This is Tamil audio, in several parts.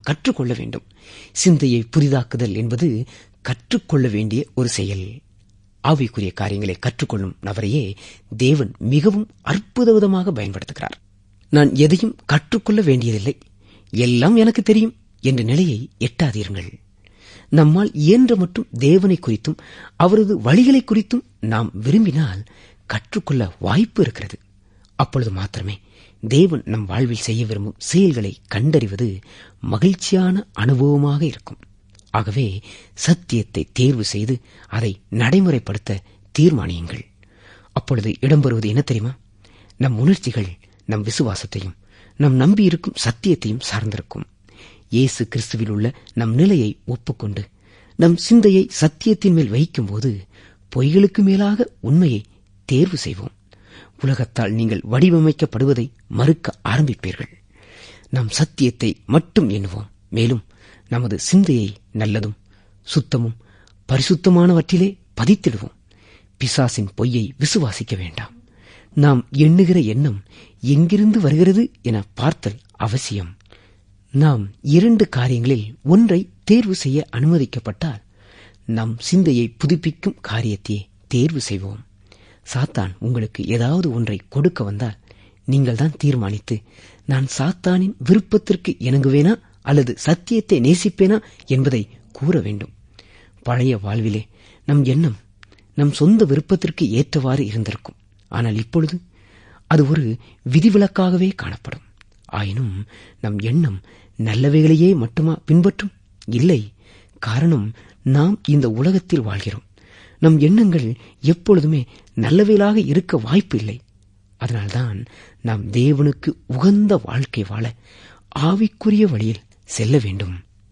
கற்றுக்கொள்ள வேண்டும் சிந்தையை புதிதாக்குதல் என்பது கற்றுக்கொள்ள வேண்டிய ஒரு செயல் ஆவிக்குரிய காரியங்களை கற்றுக்கொள்ளும் நபரையே தேவன் மிகவும் அற்புத விதமாக பயன்படுத்துகிறார் நான் எதையும் கற்றுக்கொள்ள வேண்டியதில்லை எல்லாம் எனக்கு தெரியும் என்ற நிலையை எட்டாதீர்கள் நம்மால் இயன்ற மட்டும் தேவனை குறித்தும் அவரது வழிகளை குறித்தும் நாம் விரும்பினால் கற்றுக்கொள்ள வாய்ப்பு இருக்கிறது அப்பொழுது மாத்திரமே தேவன் நம் வாழ்வில் செய்ய விரும்பும் செயல்களை கண்டறிவது மகிழ்ச்சியான அனுபவமாக இருக்கும் ஆகவே சத்தியத்தை தேர்வு செய்து அதை நடைமுறைப்படுத்த தீர்மானியுங்கள் அப்பொழுது இடம்பெறுவது என்ன தெரியுமா நம் உணர்ச்சிகள் நம் விசுவாசத்தையும் நம் நம்பியிருக்கும் சத்தியத்தையும் சார்ந்திருக்கும் இயேசு கிறிஸ்துவில் உள்ள நம் நிலையை ஒப்புக்கொண்டு நம் சிந்தையை சத்தியத்தின் மேல் வைக்கும்போது பொய்களுக்கு மேலாக உண்மையை தேர்வு செய்வோம் உலகத்தால் நீங்கள் வடிவமைக்கப்படுவதை மறுக்க ஆரம்பிப்பீர்கள் நாம் சத்தியத்தை மட்டும் எண்ணுவோம் மேலும் நமது சிந்தையை நல்லதும் சுத்தமும் பரிசுத்தமானவற்றிலே பதித்திடுவோம் பிசாசின் பொய்யை விசுவாசிக்க வேண்டாம் நாம் எண்ணுகிற எண்ணம் எங்கிருந்து வருகிறது என பார்த்தல் அவசியம் நாம் இரண்டு காரியங்களில் ஒன்றை தேர்வு செய்ய அனுமதிக்கப்பட்டால் நம் சிந்தையை புதுப்பிக்கும் காரியத்தையே தேர்வு செய்வோம் சாத்தான் உங்களுக்கு ஏதாவது ஒன்றை கொடுக்க வந்தால் நீங்கள் தான் தீர்மானித்து நான் சாத்தானின் விருப்பத்திற்கு இணங்குவேனா அல்லது சத்தியத்தை நேசிப்பேனா என்பதை கூற வேண்டும் பழைய வாழ்விலே நம் எண்ணம் நம் சொந்த விருப்பத்திற்கு ஏற்றவாறு இருந்திருக்கும் ஆனால் இப்பொழுது அது ஒரு விதிவிலக்காகவே காணப்படும் ஆயினும் நம் எண்ணம் நல்லவைகளையே மட்டுமா பின்பற்றும் இல்லை காரணம் நாம் இந்த உலகத்தில் வாழ்கிறோம் நம் எண்ணங்கள் எப்பொழுதுமே நல்லவைகளாக இருக்க வாய்ப்பு இல்லை அதனால்தான் நாம் தேவனுக்கு உகந்த வாழ்க்கை வாழ ஆவிக்குரிய வழியில் செல்ல வேண்டும்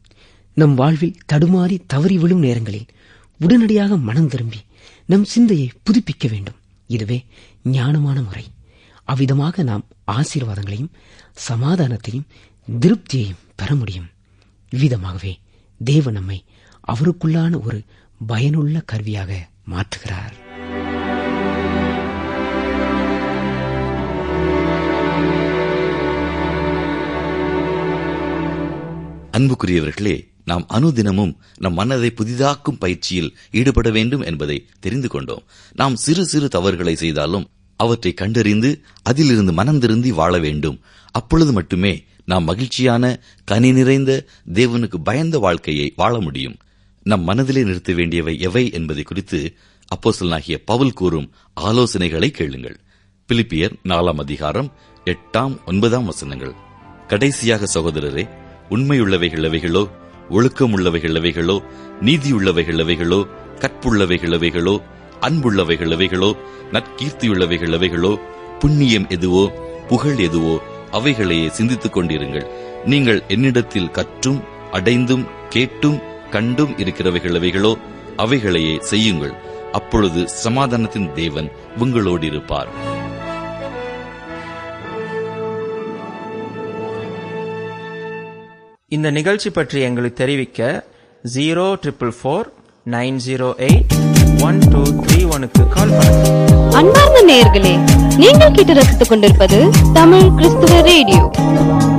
நம் வாழ்வில் தடுமாறி தவறி விழும் நேரங்களில் உடனடியாக மனம் திரும்பி நம் சிந்தையை புதுப்பிக்க வேண்டும் இதுவே ஞானமான முறை அவ்விதமாக நாம் ஆசீர்வாதங்களையும் சமாதானத்தையும் திருப்தியையும் பெற முடியும் இவ்விதமாகவே தேவ நம்மை அவருக்குள்ளான ஒரு பயனுள்ள கருவியாக மாற்றுகிறார் அன்புக்குரியவர்களே நாம் அனுதினமும் நம் மனதை புதிதாக்கும் பயிற்சியில் ஈடுபட வேண்டும் என்பதை தெரிந்து கொண்டோம் நாம் சிறு சிறு தவறுகளை செய்தாலும் அவற்றை கண்டறிந்து அதிலிருந்து மனம் திருந்தி வாழ வேண்டும் அப்பொழுது மட்டுமே நாம் மகிழ்ச்சியான கனி நிறைந்த தேவனுக்கு பயந்த வாழ்க்கையை வாழ முடியும் நம் மனதிலே நிறுத்த வேண்டியவை எவை என்பதை குறித்து அப்போசலனாகிய பவுல் கூறும் ஆலோசனைகளை கேளுங்கள் பிலிப்பியர் நாலாம் அதிகாரம் எட்டாம் ஒன்பதாம் வசனங்கள் கடைசியாக சகோதரரே உண்மையுள்ளவைகள் எவைகளோ ஒழுக்கமுள்ளவைகள் எவைகளோ நீதியுள்ளவைகள் எவைகளோ கற்புள்ளவைகள் எவைகளோ அன்புள்ளவைகள் எவைகளோ நற்கீர்த்தியுள்ளவைகள் எவைகளோ புண்ணியம் எதுவோ புகழ் எதுவோ அவைகளையே சிந்தித்துக் கொண்டிருங்கள் நீங்கள் என்னிடத்தில் கற்றும் அடைந்தும் கேட்டும் கண்டும் இருக்கிறவைகள் எவைகளோ அவைகளையே செய்யுங்கள் அப்பொழுது சமாதானத்தின் தேவன் உங்களோடு இருப்பார் இந்த நிகழ்ச்சி பற்றி எங்களுக்கு தெரிவிக்க zero triple four nine zero eight one two three ஒனுக்கு கால் பண்ணுங்க அன்பார்ந்த நேயர்களே நீங்கள் கேட்டு ரசித்துக் கொண்டிருப்பது தமிழ் கிறிஸ்துவ ரேடியோ